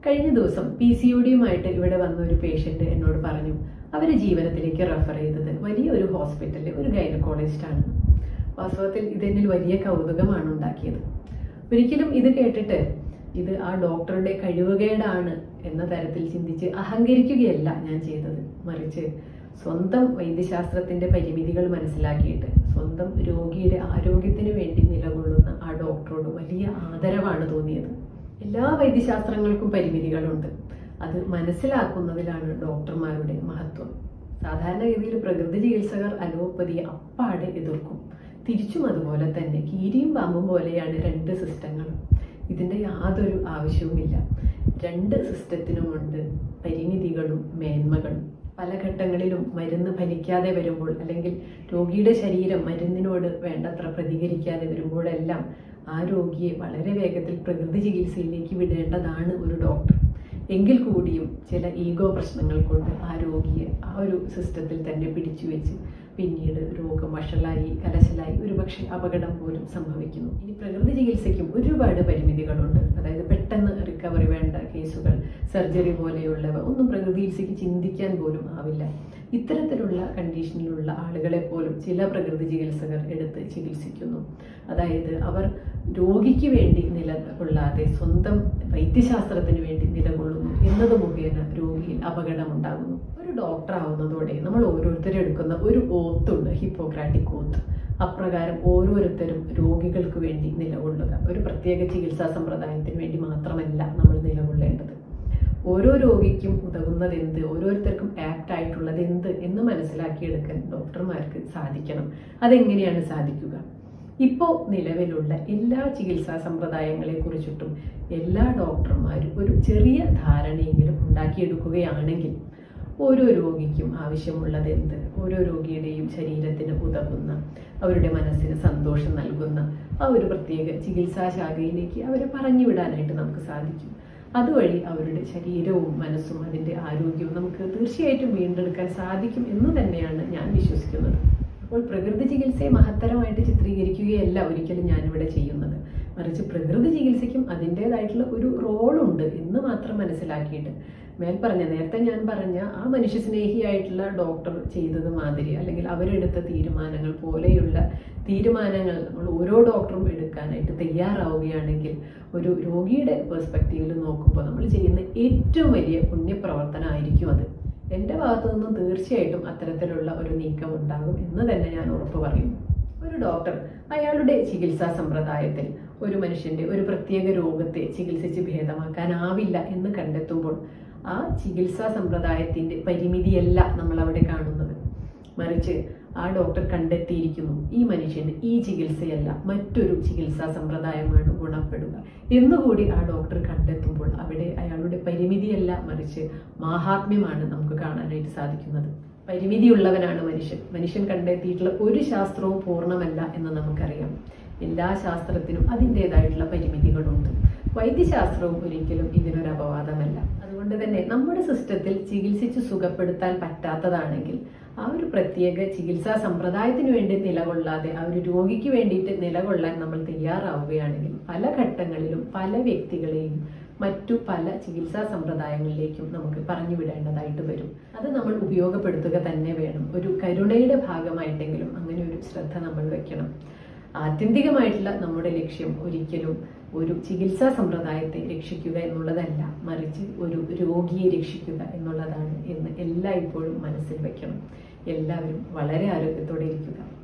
കഴിഞ്ഞ ദിവസം P C O ഡിയുമായിട്ട് ഇവിടെ വന്ന ഒരു പേഷ്യന്റ് എന്നോട് പറഞ്ഞു അവരെ ജീവനത്തിലേക്ക് റെഫർ ചെയ്തത് വലിയ ഒരു ഹോസ്പിറ്റലിൽ ഒരു ഗൈനക്കോളജിസ്റ്റാണ് വാസ്തവത്തിൽ ഇതെന്നിൽ വലിയ കൗതുകമാണ് ഉണ്ടാക്കിയത് ഒരിക്കലും ഇത് കേട്ടിട്ട് ഇത് ആ ഡോക്ടറുടെ കഴിവുകേടാണ് എന്ന തരത്തിൽ ചിന്തിച്ച് അഹങ്കരിക്കുകയല്ല ഞാൻ ചെയ്തത് മറിച്ച് സ്വന്തം വൈദ്യശാസ്ത്രത്തിന്റെ പരിമിതികൾ മനസ്സിലാക്കിയിട്ട് സ്വന്തം രോഗിയുടെ ആരോഗ്യത്തിന് വേണ്ടി നിലകൊള്ളുന്ന ആ ഡോക്ടറോട് വലിയ ആദരവാണ് തോന്നിയത് എല്ലാ വൈദ്യശാസ്ത്രങ്ങൾക്കും പരിമിതികളുണ്ട് അത് മനസ്സിലാക്കുന്നതിലാണ് ഡോക്ടർമാരുടെ മഹത്വം സാധാരണഗതിയിൽ പ്രകൃതി ചികിത്സകർ അലോപ്പതിയെ അപ്പാടെ എതിർക്കും തിരിച്ചും അതുപോലെ തന്നെ കീരിയും പാമ്പും പോലെയാണ് രണ്ട് സിസ്റ്റങ്ങളും ഇതിന്റെ യാതൊരു ആവശ്യവുമില്ല രണ്ട് സിസ്റ്റത്തിനുമുണ്ട് പരിമിതികളും മേന്മകളും പല ഘട്ടങ്ങളിലും മരുന്ന് ഫലിക്കാതെ വരുമ്പോൾ അല്ലെങ്കിൽ രോഗിയുടെ ശരീരം മരുന്നിനോട് വേണ്ടത്ര പ്രതികരിക്കാതെ വരുമ്പോഴെല്ലാം ആ രോഗിയെ വളരെ വേഗത്തിൽ പ്രകൃതി ചികിത്സയിലേക്ക് വിടേണ്ടതാണ് ഒരു ഡോക്ടർ എങ്കിൽ കൂടിയും ചില ഈഗോ പ്രശ്നങ്ങൾ കൊണ്ട് ആ രോഗിയെ ആ ഒരു സിസ്റ്റത്തിൽ തന്നെ പിടിച്ചു വെച്ച് പിന്നീട് രോഗം വഷളായി കലശലായി ഒരുപക്ഷെ അപകടം പോലും സംഭവിക്കുന്നു ഇനി പ്രകൃതി ചികിത്സയ്ക്കും ഒരുപാട് പരിമിതികളുണ്ട് അതായത് പെട്ടെന്ന് റിക്കവറി വേണ്ട കേസുകൾ സർജറി പോലെയുള്ളവ ഒന്നും പ്രകൃതി ചികിത്സയ്ക്ക് ചിന്തിക്കാൻ പോലും ആവില്ല ഇത്തരത്തിലുള്ള കണ്ടീഷനിലുള്ള ആളുകളെ പോലും ചില പ്രകൃതി ചികിത്സകർ എടുത്ത് ചികിത്സിക്കുന്നു അതായത് അവർ രോഗിക്ക് വേണ്ടി നിലകൊള്ളാതെ സ്വന്തം വൈദ്യശാസ്ത്രത്തിന് വേണ്ടി നിലകൊള്ളുന്നു എന്നത് മുഖേന രോഗിയിൽ അപകടമുണ്ടാകുന്നു ഒരു ഡോക്ടർ ആവുന്നതോടെ നമ്മൾ ഓരോരുത്തരും എടുക്കുന്ന ഒരു ഓത്തുണ്ട് ഹിപ്പോക്രാറ്റിക് ഓത്ത് അപ്രകാരം ഓരോരുത്തരും രോഗികൾക്ക് വേണ്ടി നിലകൊള്ളുക ഒരു പ്രത്യേക ചികിത്സാ സമ്പ്രദായത്തിന് വേണ്ടി മാത്രമല്ല നമ്മൾ നിലകൊള്ളേണ്ടത് ഓരോ രോഗിക്കും ഉതകുന്നത് എന്ത് ഓരോരുത്തർക്കും ആപ്റ്റ് ആയിട്ടുള്ളത് എന്ത് എന്ന് മനസ്സിലാക്കിയെടുക്കാൻ ഡോക്ടർമാർക്ക് സാധിക്കണം അതെങ്ങനെയാണ് സാധിക്കുക ഇപ്പോൾ നിലവിലുള്ള എല്ലാ ചികിത്സാ സമ്പ്രദായങ്ങളെ കുറിച്ചിട്ടും എല്ലാ ഡോക്ടർമാരും ഒരു ചെറിയ ധാരണയെങ്കിലും ഉണ്ടാക്കിയെടുക്കുകയാണെങ്കിൽ ഓരോ രോഗിക്കും ആവശ്യമുള്ളത് എന്ത് ഓരോ രോഗിയുടെയും ശരീരത്തിന് ഉതകുന്ന അവരുടെ മനസ്സിന് സന്തോഷം നൽകുന്ന ആ ഒരു പ്രത്യേക ചികിത്സാ ശാഖയിലേക്ക് അവരെ പറഞ്ഞു വിടാനായിട്ട് നമുക്ക് സാധിക്കും അതുവഴി അവരുടെ ശരീരവും മനസ്സും അതിൻ്റെ ആരോഗ്യവും നമുക്ക് തീർച്ചയായിട്ടും വീണ്ടെടുക്കാൻ സാധിക്കും എന്ന് തന്നെയാണ് ഞാൻ വിശ്വസിക്കുന്നത് അപ്പോൾ പ്രകൃതി ചികിത്സയെ മഹത്തരമായിട്ട് ചിത്രീകരിക്കുകയല്ല ഒരിക്കലും ഞാനിവിടെ ചെയ്യുന്നത് മറിച്ച് പ്രകൃതി ചികിത്സയ്ക്കും അതിൻ്റെതായിട്ടുള്ള ഒരു റോളുണ്ട് എന്ന് മാത്രം മനസ്സിലാക്കിയിട്ട് മേൽ പറഞ്ഞ നേരത്തെ ഞാൻ പറഞ്ഞ ആ മനുഷ്യസ്നേഹിയായിട്ടുള്ള ഡോക്ടർ ചെയ്തത് മാതിരി അല്ലെങ്കിൽ അവരെടുത്ത തീരുമാനങ്ങൾ പോലെയുള്ള തീരുമാനങ്ങൾ നമ്മൾ ഓരോ ഡോക്ടറും എടുക്കാനായിട്ട് തയ്യാറാവുകയാണെങ്കിൽ ഒരു രോഗിയുടെ പെർസ്പെക്റ്റീവിൽ നോക്കുമ്പോൾ നമ്മൾ ചെയ്യുന്ന ഏറ്റവും വലിയ പുണ്യപ്രവർത്തനമായിരിക്കും അത് എൻ്റെ ഭാഗത്തു നിന്നും തീർച്ചയായിട്ടും അത്തരത്തിലുള്ള ഒരു നീക്കം ഉണ്ടാകും എന്ന് തന്നെ ഞാൻ ഉറപ്പ് പറയുന്നു ഒരു ഡോക്ടർ അയാളുടെ ചികിത്സാ സമ്പ്രദായത്തിൽ ഒരു മനുഷ്യന്റെ ഒരു പ്രത്യേക രോഗത്തെ ചികിത്സിച്ച് ഭേദമാക്കാനാവില്ല എന്ന് കണ്ടെത്തുമ്പോൾ ആ ചികിത്സാ സമ്പ്രദായത്തിന്റെ പരിമിതിയല്ല നമ്മൾ അവിടെ കാണുന്നത് മറിച്ച് ആ ഡോക്ടർ കണ്ടെത്തിയിരിക്കുന്നു ഈ മനുഷ്യന് ഈ ചികിത്സയല്ല മറ്റൊരു ചികിത്സാ സമ്പ്രദായമാണ് ഗുണപ്പെടുക എന്നുകൂടി ആ ഡോക്ടർ കണ്ടെത്തുമ്പോൾ അവിടെ അയാളുടെ പരിമിതിയല്ല മറിച്ച് മാഹാത്മ്യമാണ് നമുക്ക് കാണാനായിട്ട് സാധിക്കുന്നത് പരിമിതിയുള്ളവനാണ് മനുഷ്യൻ മനുഷ്യൻ കണ്ടെത്തിയിട്ടുള്ള ഒരു ശാസ്ത്രവും പൂർണ്ണമല്ല എന്ന് നമുക്കറിയാം എല്ലാ ശാസ്ത്രത്തിനും അതിൻ്റെതായിട്ടുള്ള പരിമിതികളുണ്ട് വൈദ്യശാസ്ത്രവും ഒരിക്കലും ഇതിനൊരു അപവാദമല്ല അതുകൊണ്ട് തന്നെ നമ്മുടെ സിസ്റ്റത്തിൽ ചികിത്സിച്ച് സുഖപ്പെടുത്താൻ പറ്റാത്തതാണെങ്കിൽ ആ ഒരു പ്രത്യേക ചികിത്സാ സമ്പ്രദായത്തിന് വേണ്ടി നിലകൊള്ളാതെ ആ ഒരു രോഗിക്ക് വേണ്ടിയിട്ട് നിലകൊള്ളാൻ നമ്മൾ തയ്യാറാവുകയാണെങ്കിൽ പല ഘട്ടങ്ങളിലും പല വ്യക്തികളെയും മറ്റു പല ചികിത്സാ സമ്പ്രദായങ്ങളിലേക്കും നമുക്ക് പറഞ്ഞു വിടേണ്ടതായിട്ട് വരും അത് നമ്മൾ ഉപയോഗപ്പെടുത്തുക തന്നെ വേണം ഒരു കരുണയുടെ ഭാഗമായിട്ടെങ്കിലും അങ്ങനെ ഒരു ശ്രദ്ധ നമ്മൾ വെക്കണം ആത്യന്തികമായിട്ടുള്ള നമ്മുടെ ലക്ഷ്യം ഒരിക്കലും ഒരു ചികിത്സാ സമ്പ്രദായത്തെ രക്ഷിക്കുക എന്നുള്ളതല്ല മറിച്ച് ഒരു രോഗിയെ രക്ഷിക്കുക എന്നുള്ളതാണ് എന്ന് എല്ലായ്പ്പോഴും മനസ്സിൽ വെക്കണം എല്ലാവരും വളരെ ആരോഗ്യത്തോടെ ഇരിക്കുക